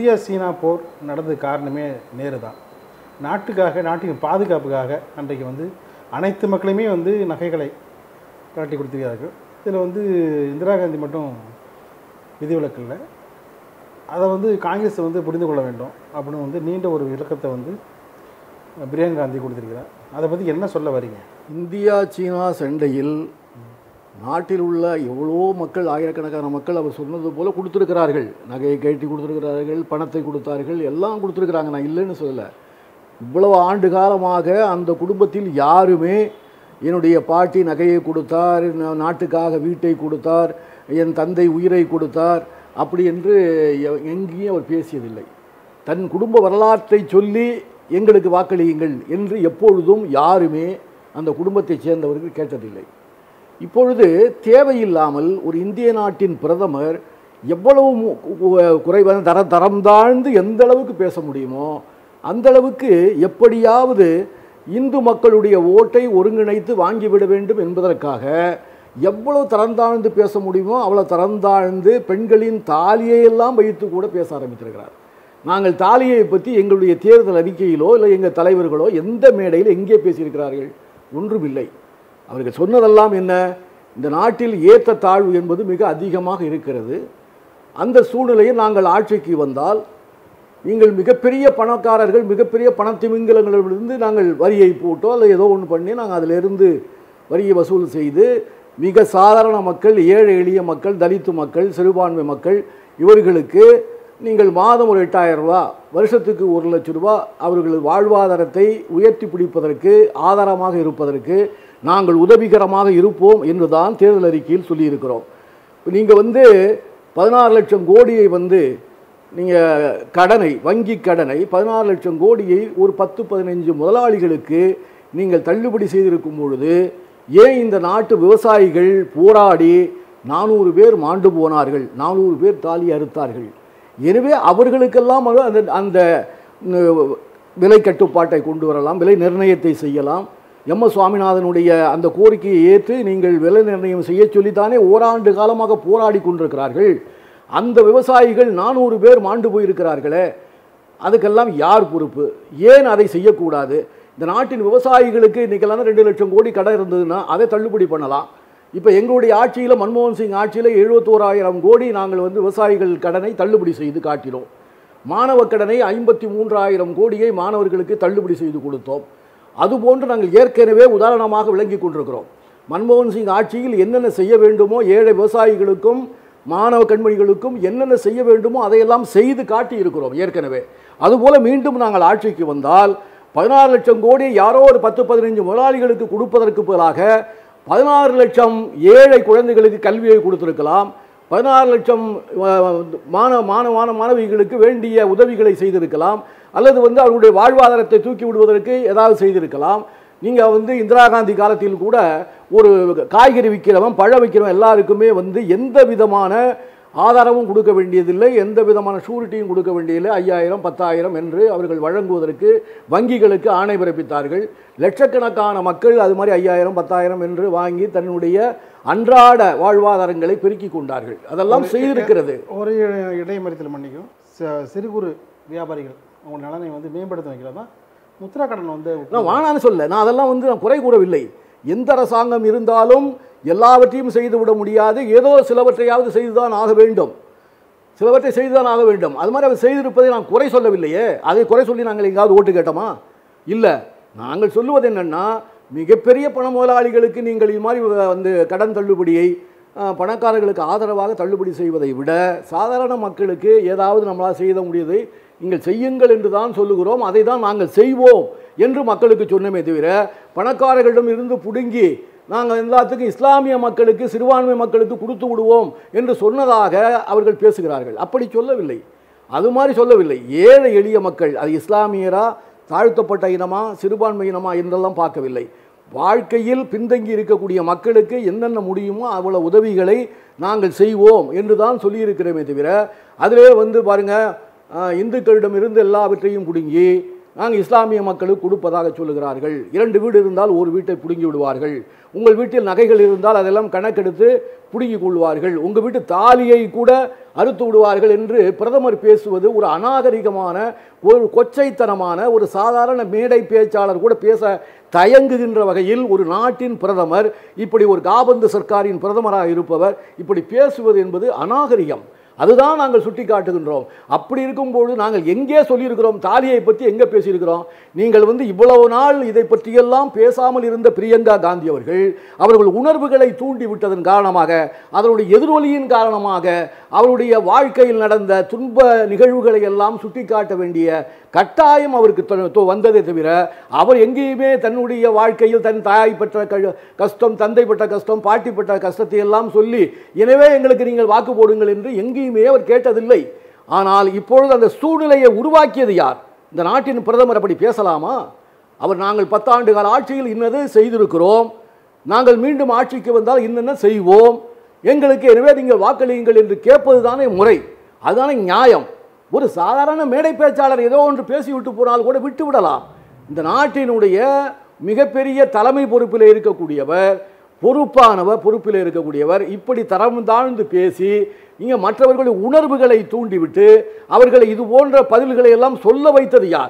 India சீனா போர் நடந்தது காரணமே நேரு தான் நாட்டுக்காக நாட்டின் பாதுகாப்புக்காக அன்றைக்கு வந்து அனைத்து மக்களுமே வந்து நகைகளை காட்டி கொடுத்திருக்கிறார்கள் இதில் வந்து இந்திரா காந்தி மட்டும் விதிவிலக்கு இல்லை அதை வந்து காங்கிரஸ் வந்து புரிந்து கொள்ள வேண்டும் அப்படின்னு வந்து நீண்ட ஒரு விளக்கத்தை வந்து பிரியங்கா காந்தி கொடுத்திருக்கிறார் அதை பற்றி என்ன சொல்ல வரீங்க இந்தியா சீனா சண்டையில் நாட்டில் உள்ள எவ்வளோ மக்கள் ஆயிரக்கணக்கான மக்கள் அவர் சொன்னது போல கொடுத்துருக்கிறார்கள் நகையை கட்டி கொடுத்துருக்கிறார்கள் பணத்தை கொடுத்தார்கள் எல்லாம் கொடுத்துருக்குறாங்க நான் இல்லைன்னு சொல்லலை இவ்வளவு ஆண்டு காலமாக அந்த குடும்பத்தில் யாருமே என்னுடைய பாட்டி நகையை கொடுத்தார் நா- நாட்டுக்காக வீட்டை கொடுத்தார் என் தந்தை உயிரை கொடுத்தார் அப்படி என்று எ- எங்கேயும் அவர் பேசியதில்லை தன் குடும்ப வரலாற்றை சொல்லி எங்களுக்கு வாக்களியுங்கள் என்று எப்பொழுதும் யாருமே அந்த குடும்பத்தைச் சேர்ந்தவர்கள் கேட்டதில்லை இப்பொழுது தேவையில்லாமல் ஒரு இந்திய நாட்டின் பிரதமர் எவ்வளவு மு- கு- குறைவான தர தரம் தாழ்ந்து எந்த அளவுக்கு பேச முடியுமோ அந்த அளவுக்கு எப்படியாவது இந்து மக்களுடைய ஓட்டை ஒருங்கிணைத்து வாங்கிவிட வேண்டும் என்பதற்காக எவ்வளவு தரந்தாழ்ந்து பேச முடியுமோ அவ்வளவு தரந்தாழ்ந்து பெண்களின் தாலியை எல்லாம் வைத்து கூட பேச ஆரம்பித்திருக்கிறார் நாங்கள் தாலியை பற்றி எங்களுடைய தேர்தல் அறிக்கையிலோ இல்லை எங்கள் தலைவர்களோ எந்த மேடையில் எங்கே பேசியிருக்கிறார்கள் ஒன்றுமில்லை அவர்கள் சொன்னதெல்லாம் என்ன இந்த நாட்டில் ஏற்ற தாழ்வு என்பது மிக அதிகமாக இருக்கிறது அந்த சூழ்நிலையில் நாங்கள் ஆட்சிக்கு வந்தால் நீங்கள் மிகப்பெரிய பணக்காரர்கள் மிகப்பெரிய பணத்திமிங்கலங்களிலிருந்து நாங்கள் வரியை போட்டோ அல்லது ஏதோ ஒன்று பண்ணி நாங்கள் அதிலிருந்து வரியை வசூல் செய்து மிக சாதாரண மக்கள் ஏழை எளிய மக்கள் தலித்து மக்கள் சிறுபான்மை மக்கள் இவர்களுக்கு நீங்கள் மாதம் ஒரு எட்டாயிரம் ரூபா வருஷத்துக்கு ஒரு லட்சம் ரூபா அவர்கள் வாழ்வாதாரத்தை உயர்த்தி பிடிப்பதற்கு ஆதாரமாக இருப்பதற்கு நாங்கள் உதவிகரமாக இருப்போம் என்று தான் தேர்தல் அறிக்கையில் சொல்லியிருக்கிறோம் நீங்கள் வந்து பதினாறு லட்சம் கோடியை வந்து நீங்கள் கடனை வங்கி கடனை பதினாறு லட்சம் கோடியை ஒரு பத்து பதினஞ்சு முதலாளிகளுக்கு நீங்கள் தள்ளுபடி செய்திருக்கும் பொழுது ஏன் இந்த நாட்டு விவசாயிகள் போராடி நானூறு பேர் மாண்டு போனார்கள் நானூறு பேர் தாலி அறுத்தார்கள் எனவே அவர்களுக்கெல்லாம் அது அந்த அந்த உம், விலை கட்டுப்பாட்டை கொண்டு வரலாம் விலை நிர்ணயத்தை செய்யலாம் எம் எஸ் சுவாமிநாதனுடைய அந்த கோரிக்கையை ஏற்று நீங்கள் விலை நிர்ணயம் செய்ய சொல்லித்தானே ஓராண்டு காலமாக போராடி கொண்டிருக்கிறார்கள் அந்த விவசாயிகள் நானூறு பேர் மாண்டு போயிருக்கிறார்களே அதுக்கெல்லாம் யார் பொறுப்பு ஏன் அதை செய்யக்கூடாது இந்த நாட்டின் விவசாயிகளுக்கு இன்றைக்கெல்லாம் ரெண்டு லட்சம் கோடி கடன் இருந்ததுன்னா அதை தள்ளுபடி பண்ணலாம் இப்போ எங்களுடைய ஆட்சியில் மன்மோகன் சிங் ஆட்சியில் எழுபத்தோராயிரம் கோடி நாங்கள் வந்து விவசாயிகள் கடனை தள்ளுபடி செய்து காட்டினோம் மாணவ கடனை ஐம்பத்தி மூன்றாயிரம் கோடியை மாணவர்களுக்கு தள்ளுபடி செய்து கொடுத்தோம் அதுபோன்று நாங்கள் ஏற்கனவே உதாரணமாக விளங்கி கொண்டிருக்கிறோம் மன்மோகன் சிங் ஆட்சியில் என்னென்ன செய்ய வேண்டுமோ ஏழை விவசாயிகளுக்கும் மாணவ கண்மணிகளுக்கும் என்னென்ன செய்ய வேண்டுமோ அதையெல்லாம் செய்து காட்டி இருக்கிறோம் ஏற்கனவே அதுபோல மீண்டும் நாங்கள் ஆட்சிக்கு வந்தால் பதினாறு லட்சம் கோடி யாரோ ஒரு பத்து பதினைஞ்சு முதலாளிகளுக்கு கொடுப்பதற்கு பதிலாக பதினாறு லட்சம் ஏழை குழந்தைகளுக்கு கல்வியை கொடுத்திருக்கலாம் பதினாறு லட்சம் அஹ், மாணவ மாணவான மாணவிகளுக்கு வேண்டிய உதவிகளை செய்திருக்கலாம் அல்லது வந்து அவர்களுடைய வாழ்வாதாரத்தை தூக்கி விடுவதற்கு ஏதாவது செய்திருக்கலாம் நீங்கள் வந்து இந்திரா காந்தி காலத்தில் கூட ஒரு காய்கறி விற்கிறவன் பழம் விற்கிறவன் எல்லாருக்குமே வந்து எந்த விதமான ஆதாரமும் கொடுக்க வேண்டியதில்லை எந்த விதமான ஷூரிட்டியும் கொடுக்க வேண்டியதில்லை ஐயாயிரம் பத்தாயிரம் என்று அவர்கள் வழங்குவதற்கு வங்கிகளுக்கு ஆணை பிறப்பித்தார்கள் லட்சக்கணக்கான மக்கள் அது மாதிரி ஐயாயிரம் பத்தாயிரம் என்று வாங்கி தன்னுடைய அன்றாட வாழ்வாதாரங்களை பெருக்கிக் கொண்டார்கள் அதெல்லாம் செய்திருக்கிறது ஒரு இடைமறித்தல் மன்னிக்கும் ச- சிறு குறு வியாபாரிகள் அவங்க நலனை வந்து மேம்படுத்த வைக்கிறது தான் முத்ரா கடன் வந்து நான் வானான்னு சொல்ல நான் அதெல்லாம் வந்து நான் குறை கூறவில்லை எந்த அரசாங்கம் இருந்தாலும் எல்லாவற்றையும் செய்து விட முடியாது ஏதோ சிலவற்றையாவது செய்துதான் ஆக வேண்டும் சிலவற்றை செய்துதான் ஆக வேண்டும் அது மாதிரி அவர் செய்திருப்பதை நான் குறை சொல்லவில்லையே அதை குறை சொல்லி நாங்கள் எங்காவது ஓட்டு கேட்டோமா இல்லை நாங்கள் சொல்லுவது என்னன்னா மிகப்பெரிய பண முதலாளிகளுக்கு நீங்கள் இது மாதிரி வந்து கடன் தள்ளுபடியை அஹ், பணக்காரர்களுக்கு ஆதரவாக தள்ளுபடி செய்வதை விட சாதாரண மக்களுக்கு ஏதாவது நம்மளால் செய்த முடியுதை நீங்கள் செய்யுங்கள் என்று தான் சொல்லுகிறோம் அதை தான் நாங்கள் செய்வோம் என்று மக்களுக்கு சொன்னமே தவிர பணக்காரர்களிடம் இருந்து புடுங்கி நாங்கள் எல்லாத்துக்கும் இஸ்லாமிய மக்களுக்கு சிறுபான்மை மக்களுக்கு கொடுத்து விடுவோம் என்று சொன்னதாக அவர்கள் பேசுகிறார்கள் அப்படி சொல்லவில்லை அது மாதிரி சொல்லவில்லை ஏழை எளிய மக்கள் அது இஸ்லாமியரா தாழ்த்தப்பட்ட இனமா சிறுபான்மை இனமா என்றெல்லாம் பார்க்கவில்லை வாழ்க்கையில் பின்தங்கி இருக்கக்கூடிய மக்களுக்கு என்னென்ன முடியுமோ அவ்வளவு உதவிகளை நாங்கள் செய்வோம் என்று தான் சொல்லியிருக்கிறோமே தவிர அதிலே வந்து பாருங்க ஆஹ், இந்துக்களிடமிருந்து எல்லாவற்றையும் பிடுங்கி நாங்கள் இஸ்லாமிய மக்களுக்கு கொடுப்பதாக சொல்லுகிறார்கள் இரண்டு வீடு இருந்தால் ஒரு வீட்டை பிடுங்கி விடுவார்கள் உங்கள் வீட்டில் நகைகள் இருந்தால் அதெல்லாம் கணக்கெடுத்து பிடுங்கிக் கொள்வார்கள் உங்கள் வீட்டு தாலியை கூட அறுத்து விடுவார்கள் என்று பிரதமர் பேசுவது ஒரு அநாகரிகமான ஒரு கொச்சைத்தனமான ஒரு சாதாரண மேடை பேச்சாளர் கூட பேச தயங்குகின்ற வகையில் ஒரு நாட்டின் பிரதமர் இப்படி ஒரு காபந்து சர்க்காரின் பிரதமராக இருப்பவர் இப்படி பேசுவது என்பது அநாகரிகம் அதுதான் நாங்கள் சுட்டி காட்டுகின்றோம் அப்படி இருக்கும்போது நாங்கள் எங்கே சொல்லியிருக்கிறோம் தாலியை பற்றி எங்கே பேசியிருக்கிறோம் நீங்கள் வந்து இவ்வளவு நாள் இதை பற்றியெல்லாம் பேசாமல் இருந்த பிரியங்கா காந்தி அவர்கள் அவர்கள் உணர்வுகளை தூண்டி விட்டதன் காரணமாக அதனுடைய எதிரொலியின் காரணமாக அவருடைய வாழ்க்கையில் நடந்த துன்ப நிகழ்வுகளை எல்லாம் சுட்டிக்காட்ட வேண்டிய கட்டாயம் அவருக்கு த- தோ- வந்ததே தவிர அவர் எங்கேயுமே தன்னுடைய வாழ்க்கையில் தன் தாய் பெற்ற க- கஷ்டம் தந்தை பெற்ற கஷ்டம் பாட்டி பெற்ற கஷ்டத்தை எல்லாம் சொல்லி எனவே எங்களுக்கு நீங்கள் வாக்கு போடுங்கள் என்று எங்கேயுமே அவர் கேட்டதில்லை ஆனால் இப்பொழுது அந்த சூழ்நிலையை உருவாக்கியது யார் இந்த நாட்டின் பிரதமர் அப்படி பேசலாமா அவர் நாங்கள் பத்தாண்டு கால ஆட்சியில் இன்னது செய்திருக்கிறோம் நாங்கள் மீண்டும் ஆட்சிக்கு வந்தால் இன்னென்ன செய்வோம் எங்களுக்கு எனவே நீங்கள் வாக்களியுங்கள் என்று கேட்பது தானே முறை அதுதானே நியாயம் ஒரு சாதாரண மேடை பேச்சாளர் ஏதோ ஒன்று பேசிவிட்டு போனால் கூட விட்டு விடலாம் இந்த நாட்டினுடைய மிகப்பெரிய தலைமை பொறுப்பில் இருக்கக்கூடியவர் பொறுப்பானவர் பொறுப்பில் இருக்கக்கூடியவர் இப்படி தரம் தாழ்ந்து பேசி இங்கே மற்றவர்களுடைய உணர்வுகளை தூண்டிவிட்டு அவர்களை இது போன்ற பதில்களை எல்லாம் சொல்ல வைத்தது யார்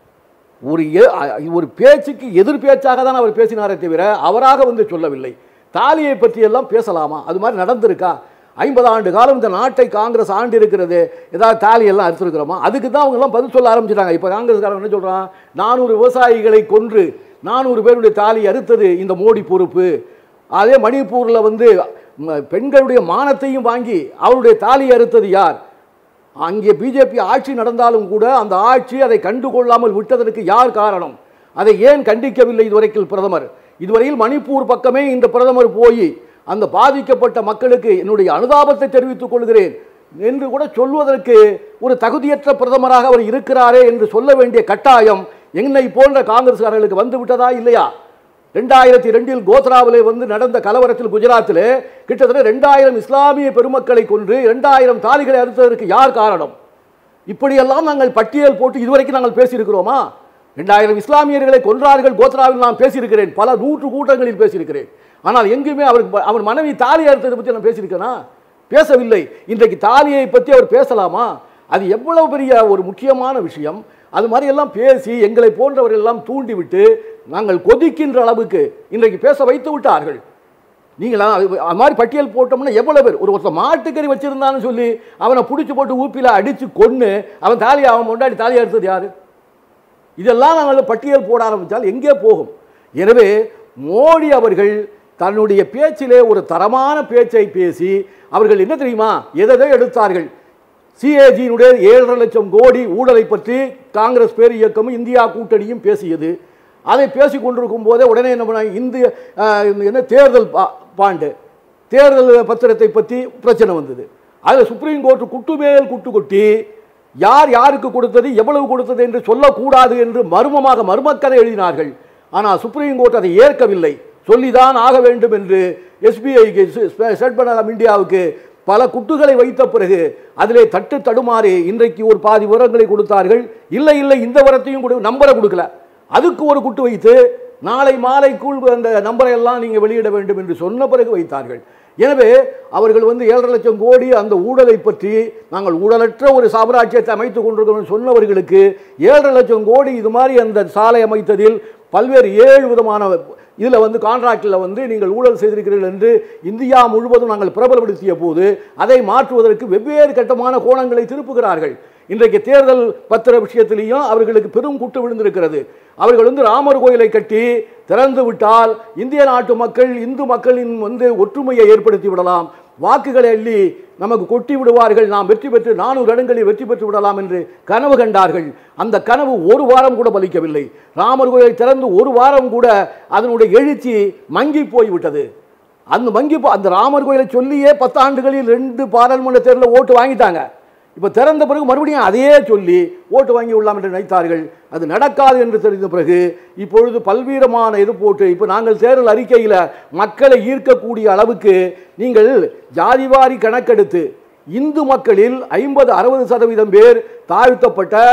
ஒரு எ- அ- ஒரு பேச்சுக்கு எதிர் பேச்சாக தான் அவர் பேசினாரே தவிர அவராக வந்து சொல்லவில்லை தாலியை பற்றி எல்லாம் பேசலாமா அது மாதிரி நடந்திருக்கா ஐம்பது ஆண்டு காலம் இந்த நாட்டை காங்கிரஸ் ஆண்டு இருக்கிறது ஏதாவது தாலியெல்லாம் அறுத்துருக்கிறோமா அதுக்கு தான் அவங்க எல்லாம் பதில் சொல்ல ஆரம்பிச்சிட்டாங்க இப்போ காங்கிரஸ்காரன் என்ன சொல்கிறான் நானூறு விவசாயிகளை கொன்று நானூறு பேருடைய தாலி அறுத்தது இந்த மோடி பொறுப்பு அதே மணிப்பூரில் வந்து ம- பெண்களுடைய மானத்தையும் வாங்கி அவருடைய தாலி அறுத்தது யார் அங்கே பிஜேபி ஆட்சி நடந்தாலும் கூட அந்த ஆட்சி அதை கண்டுகொள்ளாமல் விட்டதற்கு யார் காரணம் அதை ஏன் கண்டிக்கவில்லை இதுவரைக்கும் பிரதமர் இதுவரையில் மணிப்பூர் பக்கமே இந்த பிரதமர் போய் அந்த பாதிக்கப்பட்ட மக்களுக்கு என்னுடைய அனுதாபத்தை தெரிவித்துக் கொள்கிறேன் என்று கூட சொல்வதற்கு ஒரு தகுதியற்ற பிரதமராக அவர் இருக்கிறாரே என்று சொல்ல வேண்டிய கட்டாயம் என்னை போன்ற காங்கிரஸ்காரர்களுக்கு வந்து விட்டதா இல்லையா ரெண்டாயிரத்தி ரெண்டில் கோத்ராவிலே வந்து நடந்த கலவரத்தில் குஜராத்தில் கிட்டத்தட்ட ரெண்டாயிரம் இஸ்லாமிய பெருமக்களை கொன்று ரெண்டாயிரம் தாலிகளை அறுத்ததற்கு யார் காரணம் இப்படியெல்லாம் நாங்கள் பட்டியல் போட்டு இதுவரைக்கும் நாங்கள் பேசியிருக்கிறோமா ரெண்டாயிரம் இஸ்லாமியர்களை கொன்றார்கள் கோத்ராவில் நான் பேசியிருக்கிறேன் பல நூற்று கூட்டங்களில் பேசியிருக்கிறேன் ஆனால் எங்குமே அவருக்கு அவர் மனைவி தாலி அறுத்ததை பற்றி நான் பேசியிருக்கேனா பேசவில்லை இன்றைக்கு தாலியை பற்றி அவர் பேசலாமா அது எவ்வளவு பெரிய ஒரு முக்கியமான விஷயம் அது மாதிரி எல்லாம் பேசி எங்களை போன்றவர்கள் எல்லாம் தூண்டிவிட்டு நாங்கள் கொதிக்கின்ற அளவுக்கு இன்றைக்கு பேச வைத்து விட்டார்கள் நீங்கள் அது அது மாதிரி பட்டியல் போட்டோம்னா எவ்வளவு பேர் ஒரு ஒருத்தர் மாட்டுக்கறி வச்சிருந்தான்னு சொல்லி அவனை பிடிச்சி போட்டு ஊப்பில அடித்து கொன்று அவன் தாலி அவன் முன்னாடி தாலி எடுத்தது யாரு இதெல்லாம் நாங்கள் பட்டியல் போட ஆரம்பித்தால் எங்கே போகும் எனவே மோடி அவர்கள் தன்னுடைய பேச்சிலே ஒரு தரமான பேச்சை பேசி அவர்கள் என்ன தெரியுமா எதை எடுத்தார்கள் சிஏஜியினுடைய ஏழரை லட்சம் கோடி ஊழலை பற்றி காங்கிரஸ் பேர் இயக்கமும் இந்தியா கூட்டணியும் பேசியது அதை பேசி கொண்டிருக்கும் போதே உடனே என்ன பண்ணாங்க இந்திய அஹ், என்ன தேர்தல் பா- பாண்டு தேர்தல் பத்திரத்தை பற்றி பிரச்சனை வந்தது அதில் சுப்ரீம் கோர்ட் குட்டு மேல் குட்டு கொட்டி யார் யாருக்கு கொடுத்தது எவ்வளவு கொடுத்தது என்று சொல்லக்கூடாது என்று மர்மமாக மர்மக்கதை எழுதினார்கள் ஆனால் சுப்ரீம் கோர்ட் அதை ஏற்கவில்லை சொல்லிதான் ஆக வேண்டும் என்று எஸ்பிஐக்கு ஸ்டேட் பேங்க் ஆஃப் இந்தியாவுக்கு பல குட்டுகளை வைத்த பிறகு அதிலே தட்டு தடுமாறி இன்றைக்கு ஒரு பாதி விவரங்களை கொடுத்தார்கள் இல்லை இல்லை இந்த விவரத்தையும் கொடு நம்பரை கொடுக்கல அதுக்கு ஒரு குட்டு வைத்து நாளை மாலைக்குள் அந்த நம்பரை எல்லாம் நீங்கள் வெளியிட வேண்டும் என்று சொன்ன பிறகு வைத்தார்கள் எனவே அவர்கள் வந்து ஏழரை லட்சம் கோடி அந்த ஊழலை பற்றி நாங்கள் ஊழலற்ற ஒரு சாம்ராஜ்யத்தை அமைத்துக் கொண்டிருக்கிறோம் சொன்னவர்களுக்கு ஏழரை லட்சம் கோடி இது மாதிரி அந்த சாலை அமைத்ததில் பல்வேறு ஏழு விதமான இதில் வந்து கான்ட்ராக்டில் வந்து நீங்கள் ஊழல் செய்திருக்கிறீர்கள் என்று இந்தியா முழுவதும் நாங்கள் பிரபலப்படுத்திய போது அதை மாற்றுவதற்கு வெவ்வேறு கட்டமான கோணங்களை திருப்புகிறார்கள் இன்றைக்கு தேர்தல் பத்திர விஷயத்திலையும் அவர்களுக்கு பெரும் குட்டு விழுந்திருக்கிறது அவர்கள் வந்து ராமர் கோயிலை கட்டி திறந்து விட்டால் இந்திய நாட்டு மக்கள் இந்து மக்களின் வந்து ஒற்றுமையை ஏற்படுத்தி விடலாம் வாக்குகளை அள்ளி நமக்கு கொட்டி விடுவார்கள் நாம் வெற்றி பெற்று நானூறு இடங்களில் வெற்றி பெற்று விடலாம் என்று கனவு கண்டார்கள் அந்த கனவு ஒரு வாரம் கூட பலிக்கவில்லை ராமர் கோயிலை திறந்து ஒரு வாரம் கூட அதனுடைய எழுச்சி மங்கி போய்விட்டது அந்த மங்கி போ- அந்த ராமர் கோயிலை சொல்லியே பத்தாண்டுகளில் ரெண்டு பாராளுமன்ற தேர்தலில் ஓட்டு வாங்கிட்டாங்க இப்போ திறந்த பிறகு மறுபடியும் அதையே சொல்லி ஓட்டு வாங்கி விடலாம் என்று நினைத்தார்கள் அது நடக்காது என்று தெரிந்த பிறகு இப்பொழுது பல்வீரமான இது போட்டு இப்போ நாங்கள் தேர்தல் அறிக்கையில் மக்களை ஈர்க்கக்கூடிய அளவுக்கு நீங்கள் ஜாதிவாரி கணக்கெடுத்து இந்து மக்களில் ஐம்பது அறுபது சதவீதம் பேர் தாழ்த்தப்பட்ட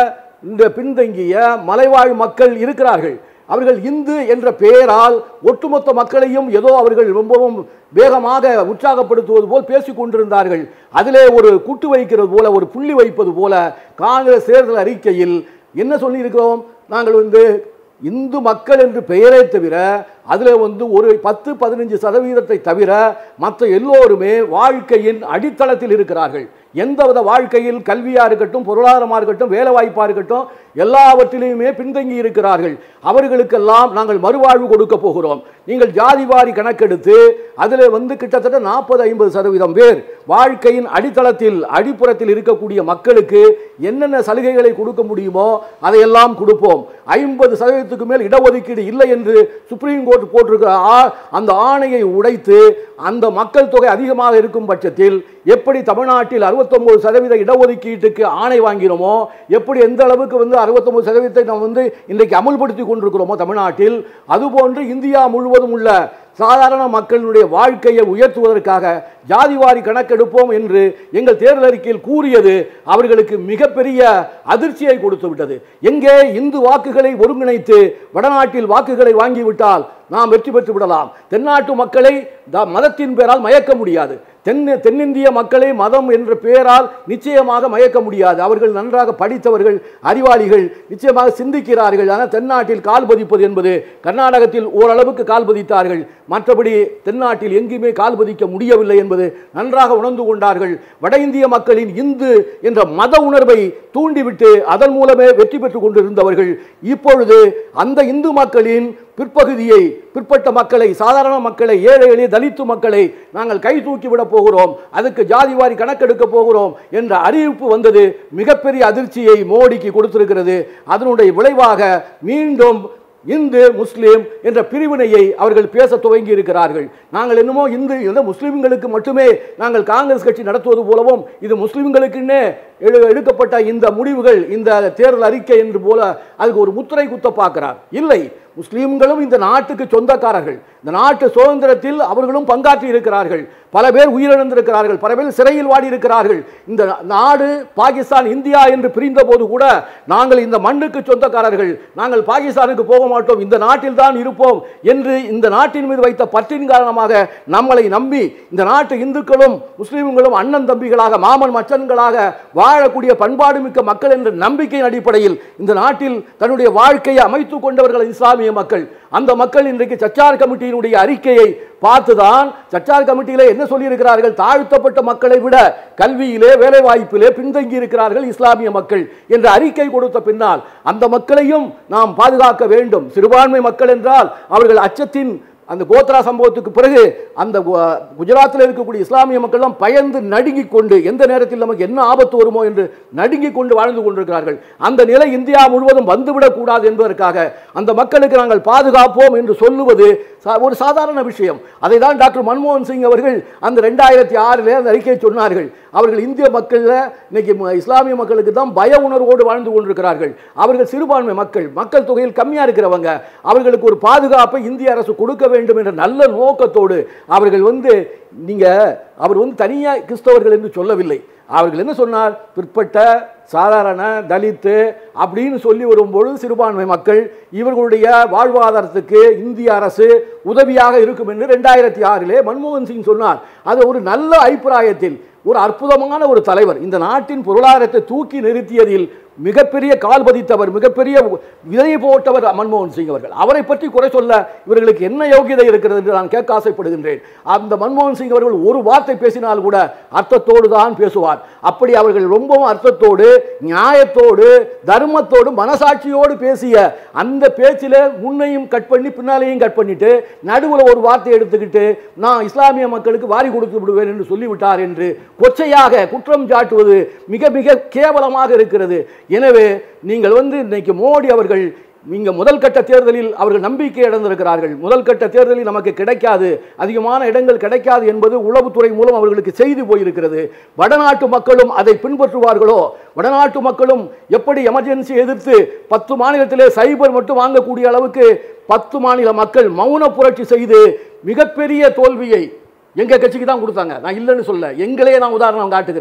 இந்த பின்தங்கிய மலைவாழ் மக்கள் இருக்கிறார்கள் அவர்கள் இந்து என்ற பெயரால் ஒட்டுமொத்த மக்களையும் ஏதோ அவர்கள் ரொம்பவும் வேகமாக உற்சாகப்படுத்துவது போல் பேசிக் கொண்டிருந்தார்கள் அதிலே ஒரு குட்டு வைக்கிறது போல ஒரு புள்ளி வைப்பது போல காங்கிரஸ் தேர்தல் அறிக்கையில் என்ன சொல்லியிருக்கிறோம் நாங்கள் வந்து இந்து மக்கள் என்று பெயரே தவிர அதில் வந்து ஒரு பத்து பதினஞ்சு சதவீதத்தை தவிர மற்ற எல்லோருமே வாழ்க்கையின் அடித்தளத்தில் இருக்கிறார்கள் எந்தவித வாழ்க்கையில் கல்வியாக இருக்கட்டும் பொருளாதாரமாக இருக்கட்டும் வேலை வாய்ப்பாக இருக்கட்டும் எல்லாவற்றிலையுமே பின்தங்கி இருக்கிறார்கள் அவர்களுக்கெல்லாம் நாங்கள் மறுவாழ்வு கொடுக்க போகிறோம் நீங்கள் ஜாதி வாரி கணக்கெடுத்து அதில் வந்து கிட்டத்தட்ட நாற்பது ஐம்பது சதவீதம் பேர் வாழ்க்கையின் அடித்தளத்தில் அடிப்புறத்தில் இருக்கக்கூடிய மக்களுக்கு என்னென்ன சலுகைகளை கொடுக்க முடியுமோ அதையெல்லாம் கொடுப்போம் ஐம்பது சதவீதத்துக்கு மேல் இடஒதுக்கீடு இல்லை என்று சுப்ரீம் கோர்ட் போட்டிருக்கிற ஆ- அந்த ஆணையை உடைத்து அந்த மக்கள் தொகை அதிகமாக இருக்கும் பட்சத்தில் எப்படி தமிழ்நாட்டில் 69% சதவீத இடஒதுக்கீட்டுக்கு ஆணை வாங்கினோமோ எப்படி எந்த அளவுக்கு வந்து 69% சதவீதத்தை நாம் வந்து இன்றைக்கு அமுல்படுத்தி கொண்டிருக்கிறோமோ தமிழ்நாட்டில் அதுபோன்று இந்தியா முழுவதும் உள்ள சாதாரண மக்களுடைய வாழ்க்கையை உயர்த்துவதற்காக ஜாதிவாரி கணக்கெடுப்போம் என்று எங்கள் தேர்தல் அறிக்கையில் கூறியது அவர்களுக்கு மிகப்பெரிய அதிர்ச்சியை கொடுத்து விட்டது எங்கே இந்து வாக்குகளை ஒருங்கிணைத்து வடநாட்டில் வாக்குகளை வாங்கிவிட்டால் நாம் வெற்றி பெற்று விடலாம் தென்னாட்டு மக்களை த- மதத்தின் பேரால் மயக்க முடியாது தென் தென்னிந்திய மக்களை மதம் என்ற பெயரால் நிச்சயமாக மயக்க முடியாது அவர்கள் நன்றாக படித்தவர்கள் அறிவாளிகள் நிச்சயமாக சிந்திக்கிறார்கள் ஆனால் தென்னாட்டில் கால் பதிப்பது என்பது கர்நாடகத்தில் ஓரளவுக்கு கால் பதித்தார்கள் மற்றபடி தென்னாட்டில் எங்குமே கால் பதிக்க முடியவில்லை என்பது நன்றாக உணர்ந்து கொண்டார்கள் வட இந்திய மக்களின் இந்து என்ற மத உணர்வை தூண்டிவிட்டு அதன் மூலமே வெற்றி பெற்றுக் கொண்டிருந்தவர்கள் இப்பொழுது அந்த இந்து மக்களின் பிற்பகுதியை பிற்பட்ட மக்களை சாதாரண மக்களை ஏழை எளிய தலித்து மக்களை நாங்கள் கை தூக்கி விட போகிறோம் அதுக்கு ஜாதிவாரி கணக்கெடுக்க போகிறோம் என்ற அறிவிப்பு வந்தது மிகப்பெரிய அதிர்ச்சியை மோடிக்கு கொடுத்திருக்கிறது அதனுடைய விளைவாக மீண்டும் இந்து முஸ்லீம் என்ற பிரிவினையை அவர்கள் பேச துவங்கி இருக்கிறார்கள் நாங்கள் என்னமோ இந்து இந்த முஸ்லிம்களுக்கு மட்டுமே நாங்கள் காங்கிரஸ் கட்சி நடத்துவது போலவும் இது முஸ்லிம்களுக்குன்னே எடு எடுக்கப்பட்ட இந்த முடிவுகள் இந்த தேர்தல் அறிக்கை என்று போல அதுக்கு ஒரு முத்திரை குத்த பார்க்கிறார் இல்லை முஸ்லிம்களும் இந்த நாட்டுக்கு சொந்தக்காரர்கள் இந்த நாட்டு சுதந்திரத்தில் அவர்களும் பங்காற்றி இருக்கிறார்கள் பல பேர் உயிரிழந்திருக்கிறார்கள் பல பேர் சிறையில் வாடி இருக்கிறார்கள் இந்த நாடு பாகிஸ்தான் இந்தியா என்று பிரிந்த போது கூட நாங்கள் இந்த மண்ணுக்கு சொந்தக்காரர்கள் நாங்கள் பாகிஸ்தானுக்கு போக மாட்டோம் இந்த நாட்டில் தான் இருப்போம் என்று இந்த நாட்டின் மீது வைத்த பற்றின் காரணமாக நம்மளை நம்பி இந்த நாட்டு இந்துக்களும் முஸ்லிம்களும் அண்ணன் தம்பிகளாக மாமன் மச்சன்களாக வாழக்கூடிய பண்பாடு மிக்க மக்கள் என்ற நம்பிக்கையின் அடிப்படையில் இந்த நாட்டில் தன்னுடைய வாழ்க்கையை அமைத்துக் கொண்டவர்கள் இஸ்லாமிய மக்கள் அந்த மக்கள் இன்றைக்கு சச்சார் கமிட்டியினுடைய அறிக்கையை பார்த்துதான் சச்சார் கமிட்டியிலே என்ன சொல்லியிருக்கிறார்கள் தாழ்த்தப்பட்ட மக்களை விட கல்வியிலே வேலைவாய்ப்பிலே பின்தங்கி இருக்கிறார்கள் இஸ்லாமிய மக்கள் என்ற அறிக்கை கொடுத்த பின்னால் அந்த மக்களையும் நாம் பாதுகாக்க வேண்டும் சிறுபான்மை மக்கள் என்றால் அவர்கள் அச்சத்தின் அந்த கோத்ரா சம்பவத்துக்கு பிறகு அந்த கு- குஜராத்தில் இருக்கக்கூடிய இஸ்லாமிய மக்கள்லாம் பயந்து நடுங்கிக் கொண்டு எந்த நேரத்தில் நமக்கு என்ன ஆபத்து வருமோ என்று நடுங்கிக் கொண்டு வாழ்ந்து கொண்டிருக்கிறார்கள் அந்த நிலை இந்தியா முழுவதும் வந்துவிடக் கூடாது என்பதற்காக அந்த மக்களுக்கு நாங்கள் பாதுகாப்போம் என்று சொல்லுவது சா- ஒரு சாதாரண விஷயம் அதை தான் டாக்டர் மன்மோகன் சிங் அவர்கள் அந்த ரெண்டாயிரத்தி ஆறில் அந்த அறிக்கையை சொன்னார்கள் அவர்கள் இந்திய மக்களில் இன்னைக்கு ம- இஸ்லாமிய மக்களுக்கு தான் பய உணர்வோடு வாழ்ந்து கொண்டிருக்கிறார்கள் அவர்கள் சிறுபான்மை மக்கள் மக்கள் தொகையில் கம்மியாக இருக்கிறவங்க அவர்களுக்கு ஒரு பாதுகாப்பை இந்திய அரசு கொடுக்க வேண்டும் என்ற நல்ல நோக்கத்தோடு அவர்கள் வந்து நீங்க அவர் வந்து தனியாக கிறிஸ்தவர்கள் என்று சொல்லவில்லை அவர்கள் என்ன சொன்னார் பிற்பட்ட சாதாரண தலித்து அப்படின்னு சொல்லி வரும்பொழுது சிறுபான்மை மக்கள் இவர்களுடைய வாழ்வாதாரத்துக்கு இந்திய அரசு உதவியாக இருக்கும் என்று ரெண்டாயிரத்தி ஆறிலே மன்மோகன் சிங் சொன்னார் அது ஒரு நல்ல அபிப்பிராயத்தில் ஒரு அற்புதமான ஒரு தலைவர் இந்த நாட்டின் பொருளாதாரத்தை தூக்கி நிறுத்தியதில் மிகப்பெரிய கால் பதித்தவர் மிகப்பெரிய விதை போட்டவர் மன்மோகன் சிங் அவர்கள் அவரை பற்றி குறை சொல்ல இவர்களுக்கு என்ன யோகியதை இருக்கிறது என்று நான் கேட்க ஆசைப்படுகின்றேன் அந்த மன்மோகன் சிங் அவர்கள் ஒரு வார்த்தை பேசினால் கூட அர்த்தத்தோடு தான் பேசுவார் அப்படி அவர்கள் ரொம்பவும் அர்த்தத்தோடு நியாயத்தோடு தர்மத்தோடு மனசாட்சியோடு பேசிய அந்த பேச்சில் முன்னையும் கட் பண்ணி பின்னாலேயும் கட் பண்ணிட்டு நடுவில் ஒரு வார்த்தை எடுத்துக்கிட்டு நான் இஸ்லாமிய மக்களுக்கு வாரி கொடுத்து விடுவேன் என்று சொல்லிவிட்டார் என்று கொச்சையாக குற்றம் சாட்டுவது மிக மிக கேவலமாக இருக்கிறது எனவே நீங்கள் வந்து இன்னைக்கு மோடி அவர்கள் நீங்க முதல் கட்ட தேர்தலில் அவர்கள் நம்பிக்கை இழந்திருக்கிறார்கள் முதல் கட்ட தேர்தலில் நமக்கு கிடைக்காது அதிகமான இடங்கள் கிடைக்காது என்பது உளவுத்துறை மூலம் அவர்களுக்கு செய்தி போயிருக்கிறது வடநாட்டு மக்களும் அதை பின்பற்றுவார்களோ வடநாட்டு மக்களும் எப்படி எமர்ஜென்சி எதிர்த்து பத்து மாநிலத்திலே சைபர் மட்டும் வாங்கக்கூடிய அளவுக்கு பத்து மாநில மக்கள் மௌன புரட்சி செய்து மிகப்பெரிய தோல்வியை எங்க கட்சிக்கு தான் கொடுத்தாங்க நான் இல்லைன்னு சொல்ல எங்களே நான் உதாரணம் காட்டுகிறேன்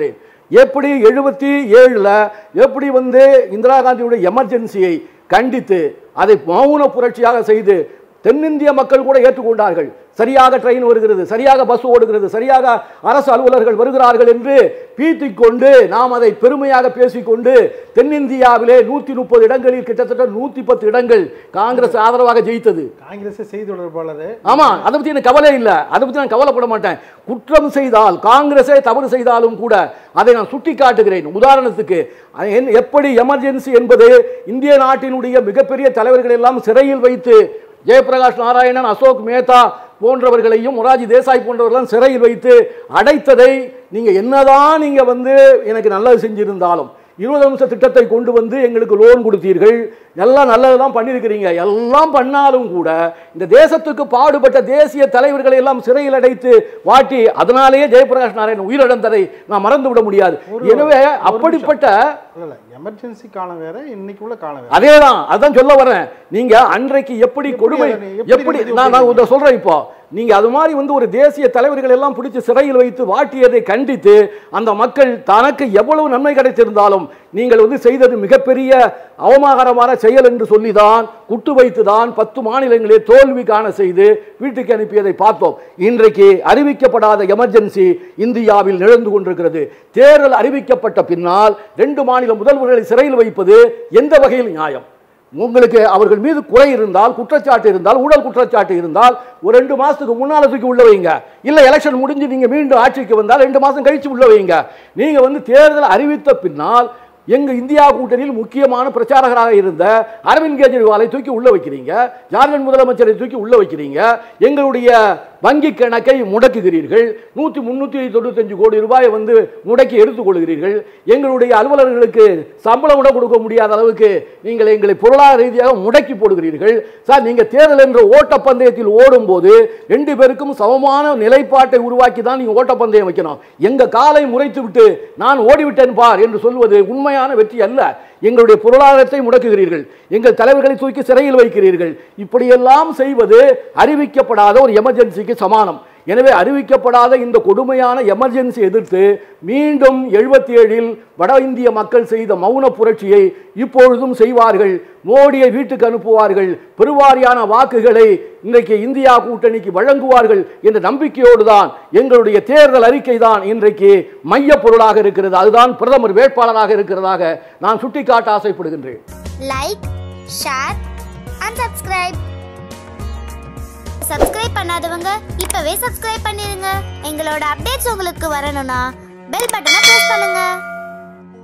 எப்படி எழுபத்தி ஏழுல எப்படி வந்து இந்திரா காந்தியுடைய எமர்ஜென்சியை கண்டித்து அதை மௌன புரட்சியாக செய்து தென்னிந்திய மக்கள் கூட ஏற்றுக்கொண்டார்கள் சரியாக ட்ரெயின் வருகிறது சரியாக பஸ் ஓடுகிறது சரியாக அரசு அலுவலர்கள் வருகிறார்கள் என்று பீத்திக் கொண்டு நாம் அதை பெருமையாக பேசிக்கொண்டு தென்னிந்தியாவிலே நூற்றி முப்பது இடங்களில் கிட்டத்தட்ட நூற்றி பத்து இடங்கள் காங்கிரஸ் ஆதரவாக ஜெயித்தது காங்கிரஸ் செய்தி தொடர்பாளர் ஆமா அதை பத்தி எனக்கு கவலை இல்லை அதை பத்தி நான் கவலைப்பட மாட்டேன் குற்றம் செய்தால் காங்கிரஸே தவறு செய்தாலும் கூட அதை நான் சுட்டி காட்டுகிறேன் உதாரணத்துக்கு அது என்ன- எப்படி எமர்ஜென்சி என்பது இந்திய நாட்டினுடைய மிகப்பெரிய தலைவர்கள் எல்லாம் சிறையில் வைத்து ஜெயபிரகாஷ் நாராயணன் அசோக் மேத்தா போன்றவர்களையும் மொராஜி தேசாய் போன்றவர்களெல்லாம் சிறையில் வைத்து அடைத்ததை நீங்க என்னதான் நீங்க வந்து எனக்கு நல்லது செஞ்சிருந்தாலும் இருபது அம்ச திட்டத்தை கொண்டு வந்து எங்களுக்கு லோன் கொடுத்தீர்கள் எல்லாம் நல்லதெல்லாம் பண்ணியிருக்கிறீங்க எல்லாம் பண்ணாலும் கூட இந்த தேசத்துக்கு பாடுபட்ட தேசிய தலைவர்களை எல்லாம் சிறையில் அடைத்து வாட்டி அதனாலேயே ஜெயபிரகாஷ் நாராயணன் உயிரிழந்ததை நான் மறந்து விட முடியாது எனவே அப்படிப்பட்ட இல்ல இல்ல எமர்ஜென்சி காலம் வேற இன்னைக்கு உள்ள காலம் வேற அதேதான் அதான் சொல்ல வரேன் நீங்க அன்றைக்கு எப்படி கொடுமை அதை நீ- எப்படி எப்படி இதை நான் நான் இதை சொல்றேன் இப்போ நீங்க அது மாதிரி வந்து ஒரு தேசிய தலைவர்கள் எல்லாம் பிடிச்சு சிறையில் வைத்து வாட்டியதை கண்டித்து அந்த மக்கள் தனக்கு எவ்வளவு நன்மை கிடைத்திருந்தாலும் நீங்கள் வந்து செய்தது மிகப்பெரிய அவமாகரமான செயல் என்று சொல்லிதான் குட்டு வைத்துதான் பத்து மாநிலங்களே தோல்வி காண செய்து வீட்டுக்கு அனுப்பியதை பார்த்தோம் இன்றைக்கு அறிவிக்கப்படாத எமர்ஜென்சி இந்தியாவில் நிகழ்ந்து கொண்டிருக்கிறது தேர்தல் அறிவிக்கப்பட்ட பின்னால் ரெண்டு மாநில முதல்வர்களை சிறையில் வைப்பது எந்த வகையில் நியாயம் உங்களுக்கு அவர்கள் மீது குறை இருந்தால் குற்றச்சாட்டு இருந்தால் ஊழல் குற்றச்சாட்டு இருந்தால் ஒரு ரெண்டு மாசத்துக்கு முன்னால தூக்கி உள்ள வைங்க இல்ல எலெக்ஷன் முடிஞ்சு நீங்க மீண்டும் ஆட்சிக்கு வந்தால் ரெண்டு மாசம் கழிச்சு உள்ள வைங்க நீங்க வந்து தேர்தல் அறிவித்த பின்னால் எங்க இந்தியா கூட்டணியில் முக்கியமான பிரச்சாரகராக இருந்த அரவிந்த் கெஜ்ரிவாலை தூக்கி உள்ள வைக்கிறீங்க ஜார்க்கண்ட் முதலமைச்சரை தூக்கி உள்ள வைக்கிறீங்க எங்களுடைய வங்கி கணக்கை முடக்குகிறீர்கள் நூற்றி முந்நூற்றி தொண்ணூத்தஞ்சு கோடி ரூபாயை வந்து முடக்கி எடுத்துக்கொள்கிறீர்கள் எங்களுடைய அலுவலர்களுக்கு சம்பளம் கூட கொடுக்க முடியாத அளவுக்கு நீங்கள் எங்களை பொருளாதார ரீதியாக முடக்கி போடுகிறீர்கள் சார் நீங்கள் தேர்தல் என்ற ஓட்டப்பந்தயத்தில் ஓடும்போது ரெண்டு பேருக்கும் சமமான நிலைப்பாட்டை உருவாக்கி தான் நீங்கள் ஓட்டப்பந்தயம் வைக்கணும் எங்க காலை முறைத்து விட்டு நான் ஓடிவிட்டேன் பார் என்று சொல்வது உண்மையான வெற்றி அல்ல எங்களுடைய பொருளாதாரத்தை முடக்குகிறீர்கள் எங்கள் தலைவர்களை தூக்கி சிறையில் வைக்கிறீர்கள் இப்படியெல்லாம் செய்வது அறிவிக்கப்படாத ஒரு எமர்ஜென்சிக்கு சமானம் எனவே அறிவிக்கப்படாத இந்த கொடுமையான எமர்ஜென்சி எதிர்த்து மீண்டும் எழுபத்தி ஏழில் வட இந்திய மக்கள் செய்த மௌன புரட்சியை இப்பொழுதும் செய்வார்கள் மோடியை வீட்டுக்கு அனுப்புவார்கள் பெருவாரியான வாக்குகளை இன்றைக்கு இந்தியா கூட்டணிக்கு வழங்குவார்கள் என்ற நம்பிக்கையோடு தான் எங்களுடைய தேர்தல் அறிக்கை தான் இன்றைக்கு மைய பொருளாக இருக்கிறது அதுதான் பிரதமர் வேட்பாளராக இருக்கிறதாக நான் சுட்டிக்காட்ட ஆசைப்படுகின்றேன் like share and subscribe subscribe பண்ணாதவங்க இப்பவே சப்ஸ்கிரைப் பண்ணிருங்க எங்களோட அப்டேட்ஸ் உங்களுக்கு வரணும்னா பெல் பட்டனை பிரஸ் பண்ணுங்க